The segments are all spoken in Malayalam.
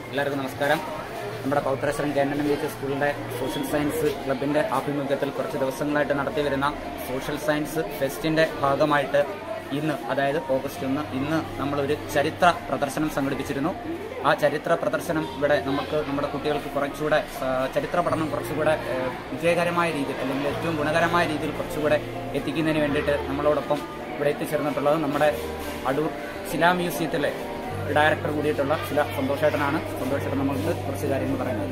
എല്ലാവർക്കും നമസ്കാരം നമ്മുടെ Pouthreswaram K N M H സ്കൂളിന്റെ സോഷ്യൽ സയൻസ് ക്ലബിന്റെ ആഭിമുഖ്യത്തിൽ കുറച്ച് ദിവസങ്ങളായിട്ട് നടത്തി വരുന്ന സോഷ്യൽ സയൻസ് ഫെസ്റ്റിന്റെ ഭാഗമായിട്ട് ഇന്ന് അതായത് ഓഗസ്റ്റ് ഒന്ന് ഇന്ന് നമ്മളൊരു ചരിത്ര പ്രദർശനം സംഘടിപ്പിച്ചിരുന്നു ആ ചരിത്ര പ്രദർശനം ഇവിടെ നമുക്ക് നമ്മുടെ കുട്ടികൾക്ക് കുറച്ചുകൂടെ ആ, ചരിത്ര പഠനം കുറച്ചുകൂടെ ആ, വിജയകരമായ രീതിയിൽ അല്ലെങ്കിൽ ഏറ്റവും ഗുണകരമായ രീതിയിൽ കുറച്ചുകൂടെ എത്തിക്കുന്നതിന് വേണ്ടിയിട്ട് നമ്മളോടൊപ്പം ഇവിടെ എത്തിച്ചേർന്നിട്ടുള്ളത് നമ്മുടെ അടൂർ ശിലാ മ്യൂസിയത്തിലെ ഡയറക്ടർ കൂടിയിട്ടുള്ള ചില സന്തോഷേട്ടനാണ് സന്തോഷേട്ടൻ നമ്മൾക്ക് കുറച്ച് കാര്യങ്ങൾ പറയുന്നത്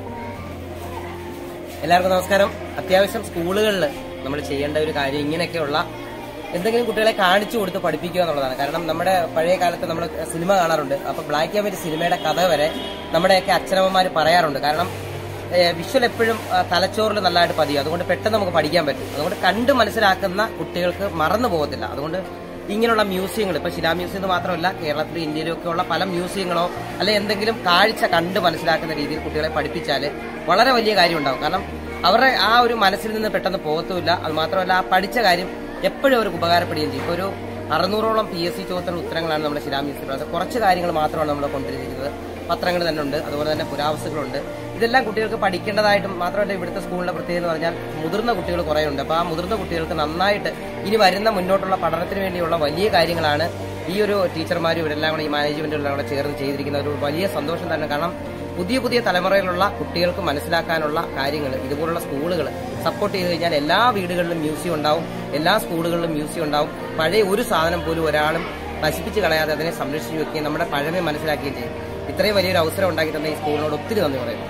എല്ലാവർക്കും നമസ്കാരം അത്യാവശ്യം സ്കൂളുകളിൽ നമ്മൾ ചെയ്യേണ്ട ഒരു കാര്യം ഇങ്ങനെയൊക്കെയുള്ള എന്തെങ്കിലും കുട്ടികളെ കാണിച്ചു കൊടുത്ത് പഠിപ്പിക്കുക എന്നുള്ളതാണ് കാരണം നമ്മുടെ പഴയ കാലത്ത് നമ്മൾ സിനിമ കാണാറുണ്ട് അപ്പൊ ബ്ലാക്ക് ആൻഡ് വൈറ്റ് സിനിമയുടെ കഥ വരെ നമ്മുടെയൊക്കെ അച്ഛനമ്മമാർ പറയാറുണ്ട് കാരണം വിഷ്വൽ എപ്പോഴും ആ, തലച്ചോറിൽ നല്ലതായിട്ട് പതിയും അതുകൊണ്ട് പെട്ടെന്ന് നമുക്ക് പഠിക്കാൻ പറ്റും അതുകൊണ്ട് കണ്ട് മനസ്സിലാക്കുന്ന കുട്ടികൾക്ക് മറന്നു പോകത്തില്ല അതുകൊണ്ട് ഇങ്ങനെയുള്ള മ്യൂസിയങ്ങൾ ഇപ്പൊ ശിലാ മ്യൂസിയം എന്ന് മാത്രമല്ല കേരളത്തിലും ഇന്ത്യയിലും ഒക്കെ ഉള്ള പല മ്യൂസിയങ്ങളോ അല്ലെ എന്തെങ്കിലും കാഴ്ച കണ്ട് മനസ്സിലാക്കുന്ന രീതിയിൽ കുട്ടികളെ പഠിപ്പിച്ചാൽ വളരെ വലിയ കാര്യം ഉണ്ടാവും കാരണം അവരുടെ ആ ഒരു മനസ്സിൽ നിന്ന് പെട്ടെന്ന് പോകത്തുമില്ല അത് മാത്രമല്ല ആ പഠിച്ച കാര്യം എപ്പോഴും അവർക്ക് ഉപകാരപ്പെടുകയും ചെയ്യും ഇപ്പോൾ ഒരു അറുന്നൂറോളം പി എസ് സി ചോദ്യത്തിന് ഉത്തരങ്ങളാണ് നമ്മുടെ ശിലാ മ്യൂസിയത്തിൽ അത് കുറച്ച് കാര്യങ്ങൾ മാത്രമാണ് നമ്മൾ കൊണ്ടുവരിക്കുന്നത് പത്രങ്ങൾ തന്നെ ഉണ്ട് അതുപോലെ തന്നെ പുരാവസ്തുക്കളുണ്ട് ഇതെല്ലാം കുട്ടികൾക്ക് പഠിക്കേണ്ടതായിട്ടും മാത്രമല്ല ഇവിടുത്തെ സ്കൂളിന്റെ പ്രത്യേകത എന്ന് പറഞ്ഞാൽ മുതിർന്ന കുട്ടികൾ കുറേ ഉണ്ട് അപ്പോൾ ആ മുതിർന്ന കുട്ടികൾക്ക് നന്നായിട്ട് ഇനി വരുന്ന മുന്നോട്ടുള്ള പഠനത്തിന് വേണ്ടിയുള്ള വലിയ കാര്യങ്ങളാണ് ഈ ഒരു ടീച്ചർമാരും ഇവരെല്ലാം കൂടെ ഈ മാനേജ്മെന്റും കൂടെ ചേർന്ന് ചെയ്തിരിക്കുന്ന ഒരു വലിയ സന്തോഷം തന്നെ കാരണം പുതിയ പുതിയ തലമുറയിലുള്ള കുട്ടികൾക്ക് മനസ്സിലാക്കാനുള്ള കാര്യങ്ങൾ ഇതുപോലുള്ള സ്കൂളുകൾ സപ്പോർട്ട് ചെയ്ത് കഴിഞ്ഞാൽ എല്ലാ വീടുകളിലും മ്യൂസിയം ഉണ്ടാവും എല്ലാ സ്കൂളുകളിലും മ്യൂസിയം ഉണ്ടാവും പഴയ ഒരു സാധനം പോലും ഒരാളും നശിപ്പിച്ച് കളയാതെ അതിനെ സംരക്ഷിച്ചു വെക്കുകയും നമ്മുടെ പഴമയെ മനസ്സിലാക്കുകയും ചെയ്യും ഇത്രയും വലിയൊരു അവസരം ഉണ്ടാക്കി തന്ന ഈ സ്കൂളിനോട് ഒത്തിരി നന്ദി പറയുന്നു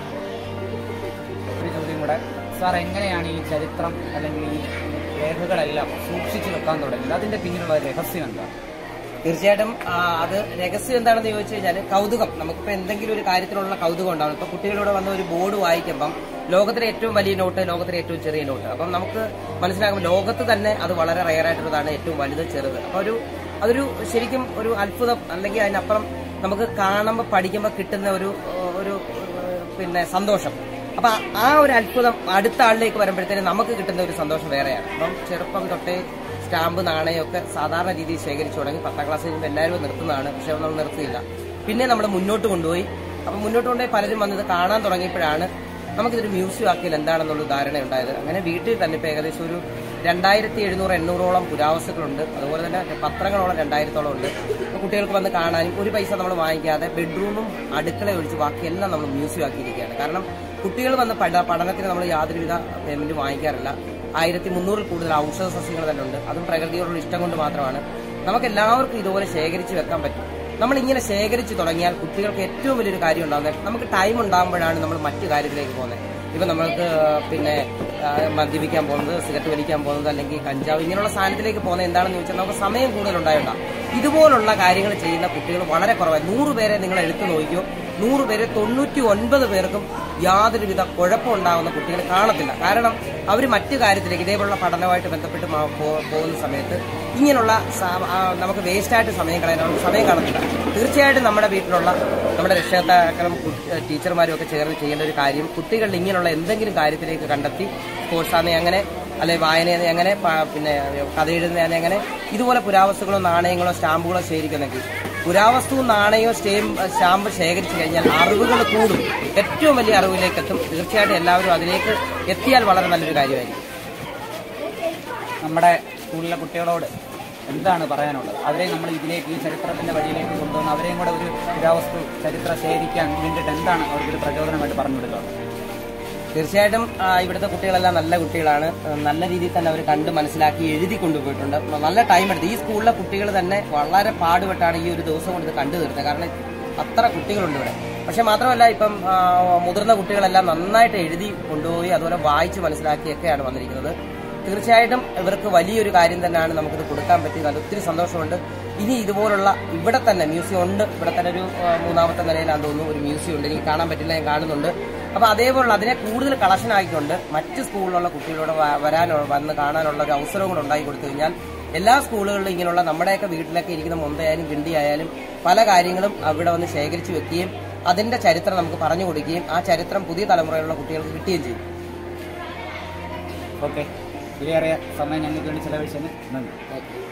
ഒരു ചോദ്യം കൂടെ സാർ എങ്ങനെയാണ് ഈ ചരിത്രം അല്ലെങ്കിൽ ഈ രേഖകളെല്ലാം സൂക്ഷിച്ചു വെക്കാൻ തുടങ്ങിയത് അതിന്റെ പിന്നിലുള്ള രഹസ്യം എന്താ തീർച്ചയായിട്ടും ആ, അത് രഹസ്യം എന്താണെന്ന് ചോദിച്ചു കഴിഞ്ഞാൽ കൗതുകം നമുക്കിപ്പോൾ എന്തെങ്കിലും ഒരു കാര്യത്തിലുള്ള കൗതുകം ഉണ്ടാവും ഇപ്പൊ കുട്ടികളിവിടെ വന്ന ഒരു ബോർഡ് വായിക്കുമ്പം ലോകത്തിലെ ഏറ്റവും വലിയ നോട്ട് ലോകത്തിലെ ഏറ്റവും ചെറിയ നോട്ട് അപ്പം നമുക്ക് മനസ്സിലാകും ലോകത്ത് തന്നെ അത് വളരെ റയർ ആയിട്ടുള്ളതാണ് ഏറ്റവും വലുത് ചെറുത് അപ്പൊ ഒരു അതൊരു ശരിക്കും ഒരു അത്ഭുതം അല്ലെങ്കിൽ അതിനപ്പുറം നമുക്ക് കാണുമ്പോൾ പഠിക്കുമ്പോൾ കിട്ടുന്ന ഒരു ഒരു ഏഹ്, പിന്നെ സന്തോഷം അപ്പൊ ആ ഒരു അത്ഭുതം അടുത്ത ആളിലേക്ക് വരുമ്പോഴത്തേനും നമുക്ക് കിട്ടുന്ന ഒരു സന്തോഷം വേറെയാണ് അപ്പം ചെറുപ്പം തൊട്ടേ സ്റ്റാമ്പ് നാണയമൊക്കെ സാധാരണ രീതിയിൽ ശേഖരിച്ചു തുടങ്ങി പത്താം ക്ലാസ് കഴിയുമ്പോൾ എല്ലാവരും നിർത്തുന്നതാണ് പക്ഷെ നമ്മൾ നിർത്തിയില്ല പിന്നെ നമ്മൾ മുന്നോട്ട് കൊണ്ടുപോയി അപ്പം മുന്നോട്ട് കൊണ്ടുപോയി പലരും വന്നത് കാണാൻ തുടങ്ങിയപ്പോഴാണ് നമുക്കിതൊരു മ്യൂസിയം ആക്കിയാൽ എന്താണെന്നുള്ള ധാരണ ഉണ്ടായത് അങ്ങനെ വീട്ടിൽ തന്നെ ഇപ്പോൾ ഏകദേശം ഒരു രണ്ടായിരത്തി എഴുന്നൂറ് എണ്ണൂറോളം പുരാവസ്തുക്കളുണ്ട് അതുപോലെ തന്നെ പത്രങ്ങളോളം രണ്ടായിരത്തോളം ഉണ്ട് അപ്പോൾ കുട്ടികൾക്ക് വന്ന് കാണാനും ഒരു പൈസ നമ്മൾ വാങ്ങിക്കാതെ ബെഡ്റൂമും അടുക്കള ഒഴിച്ച് ബാക്കിയെല്ലാം നമ്മൾ മ്യൂസിയം ആക്കിയിരിക്കുകയാണ് കാരണം കുട്ടികൾ വന്ന് പഠ പഠനത്തിന് നമ്മൾ യാതൊരുവിധ പേയ്മെന്റ് വാങ്ങിക്കാറില്ല ആയിരത്തി മുന്നൂറിൽ കൂടുതൽ ഔഷധ സസ്യങ്ങൾ തന്നെ ഉണ്ട് അതും പ്രകൃതിയോടുള്ള ഇഷ്ടം കൊണ്ട് മാത്രമാണ് നമുക്ക് എല്ലാവർക്കും ഇതുപോലെ ശേഖരിച്ച് വെക്കാൻ പറ്റും നമ്മൾ ഇങ്ങനെ ശേഖരിച്ച് തുടങ്ങിയാൽ കുട്ടികൾക്ക് ഏറ്റവും വലിയൊരു കാര്യം ഉണ്ടാകുന്നത് നമുക്ക് ടൈം ഉണ്ടാകുമ്പോഴാണ് നമ്മൾ മറ്റു കാര്യത്തിലേക്ക് പോകുന്നത് ഇപ്പൊ നമ്മൾക്ക് പിന്നെ ആ, മദ്യപിക്കാൻ പോകുന്നത് സിഗരറ്റ് വലിക്കാൻ പോകുന്നത് അല്ലെങ്കിൽ കഞ്ചാവ് ഇങ്ങനെയുള്ള സാധനത്തിലേക്ക് പോകുന്നത് എന്താണെന്ന് ചോദിച്ചാൽ നമുക്ക് സമയം കൂടുതൽ ഉണ്ടായിട്ടുണ്ടാകും ഇതുപോലുള്ള കാര്യങ്ങൾ ചെയ്യുന്ന കുട്ടികൾ വളരെ കുറവാണ് നൂറ് പേരെ നിങ്ങൾ എടുത്തു നോക്കിയോ നൂറ് പേരെ തൊണ്ണൂറ്റി ഒൻപത് പേർക്കും യാതൊരുവിധ കുഴപ്പമുണ്ടാകുന്ന കുട്ടികൾ കാണത്തില്ല കാരണം അവർ മറ്റു കാര്യത്തിലേക്ക് ഇതേപോലുള്ള പഠനവുമായിട്ട് ബന്ധപ്പെട്ട് മാ- പോ- പോകുന്ന സമയത്ത് ഇങ്ങനെയുള്ള സ- ആ, നമുക്ക് വേസ്റ്റായിട്ട് സമയം കളയാനുള്ള സമയം കാണത്തില്ല തീർച്ചയായിട്ടും നമ്മുടെ വീട്ടിലുള്ള നമ്മുടെ രക്ഷകർത്താക്കളും കു- ടീച്ചർമാരും ഒക്കെ ചേർന്ന് ചെയ്യേണ്ട ഒരു കാര്യം കുട്ടികളിൽ ഇങ്ങനെയുള്ള എന്തെങ്കിലും കാര്യത്തിലേക്ക് കണ്ടെത്തി സ്പോർട്സ് ആണെങ്കിൽ അങ്ങനെ അല്ലെ വായനയെ അങ്ങനെ പ- പിന്നെ കഥ എഴുതുന്നതിനെ അങ്ങനെ ഇതുപോലെ പുരാവസ്തുക്കളോ നാണയങ്ങളോ സ്റ്റാമ്പുകളോ ശേഖരിക്കുന്നെങ്കിൽ പുരാവസ്തുവും നാണയവും സ്റ്റേം സ്റ്റാമ്പ് ശേഖരിച്ചു കഴിഞ്ഞാൽ അറിവുകൾ കൂടും ഏറ്റവും വലിയ അറിവിലേക്ക് എത്തും തീർച്ചയായിട്ടും എല്ലാവരും അതിലേക്ക് എത്തിയാൽ വളരെ നല്ലൊരു കാര്യമായിരിക്കും നമ്മുടെ സ്കൂളിലെ കുട്ടികളോട് എന്താണ് പറയാനുള്ളത് അവരെ നമ്മൾ ഇതിലേക്ക് ഈ ചരിത്രത്തിന്റെ വഴിയിലേക്ക് കൊണ്ടുവന്ന് അവരെയും കൂടെ ഒരു പുരാവസ്തു ചരിത്രം ശേഖരിക്കാൻ വേണ്ടിയിട്ട് എന്താണ് അവർക്കൊരു പ്രചോദനമായിട്ട് പറഞ്ഞു കൊടുക്കുന്നത് തീർച്ചയായിട്ടും ആ, ഇവിടുത്തെ കുട്ടികളെല്ലാം നല്ല കുട്ടികളാണ് ആ, നല്ല രീതിയിൽ തന്നെ അവർ കണ്ട് മനസ്സിലാക്കി എഴുതി കൊണ്ടുപോയിട്ടുണ്ട് നല്ല ടൈം എടുത്ത് ഈ സ്കൂളിലെ കുട്ടികൾ തന്നെ വളരെ പാടുപെട്ടാണ് ഈ ഒരു ദിവസം കൊണ്ട് ഇത് കണ്ടു തീർത്തത് കാരണം അത്ര കുട്ടികളുണ്ട് ഇവിടെ പക്ഷെ മാത്രമല്ല ഇപ്പം ആ, മുതിർന്ന കുട്ടികളെല്ലാം നന്നായിട്ട് എഴുതി കൊണ്ടുപോയി അതുപോലെ വായിച്ച് മനസ്സിലാക്കിയൊക്കെയാണ് വന്നിരിക്കുന്നത് തീർച്ചയായിട്ടും ഇവർക്ക് വലിയൊരു കാര്യം തന്നെയാണ് നമുക്കിത് കൊടുക്കാൻ പറ്റിയത് അത് ഒത്തിരി സന്തോഷമുണ്ട് ഇനി ഇതുപോലുള്ള ഇവിടെ തന്നെ മ്യൂസിയം ഉണ്ട് ഇവിടെ തന്നെ ഒരു ആ, മൂന്നാമത്തെ നിലയിലാണെന്ന് തോന്നുന്നു ഒരു മ്യൂസിയം ഉണ്ട് എനിക്ക് കാണാൻ പറ്റില്ല ഞാൻ കാണുന്നുണ്ട് അപ്പൊ അതേപോലുള്ള അതിനെ കൂടുതൽ കളക്ഷൻ ആക്കിക്കൊണ്ട് മറ്റ് സ്കൂളിലുള്ള കുട്ടികളോട് വ- വരാനോ വന്ന് കാണാനുള്ള ഒരു അവസരവും കൂടെ ഉണ്ടാക്കി കൊടുത്തു കഴിഞ്ഞാൽ എല്ലാ സ്കൂളുകളിലും ഇങ്ങനെയുള്ള നമ്മുടെയൊക്കെ വീട്ടിലൊക്കെ ഇരിക്കുന്ന മുന്തയായാലും ഗിണ്ടി ആയാലും പല കാര്യങ്ങളും അവിടെ വന്ന് ശേഖരിച്ചു വെക്കുകയും അതിന്റെ ചരിത്രം നമുക്ക് പറഞ്ഞു കൊടുക്കുകയും ആ ചരിത്രം പുതിയ തലമുറയിലുള്ള കുട്ടികൾക്ക് കിട്ടുകയും ചെയ്യും ഓക്കെ വിലയേറിയ സമയം ഞങ്ങൾക്ക് വേണ്ടി ചെലവഴിച്ചതിന് നന്ദി ഓക്കെ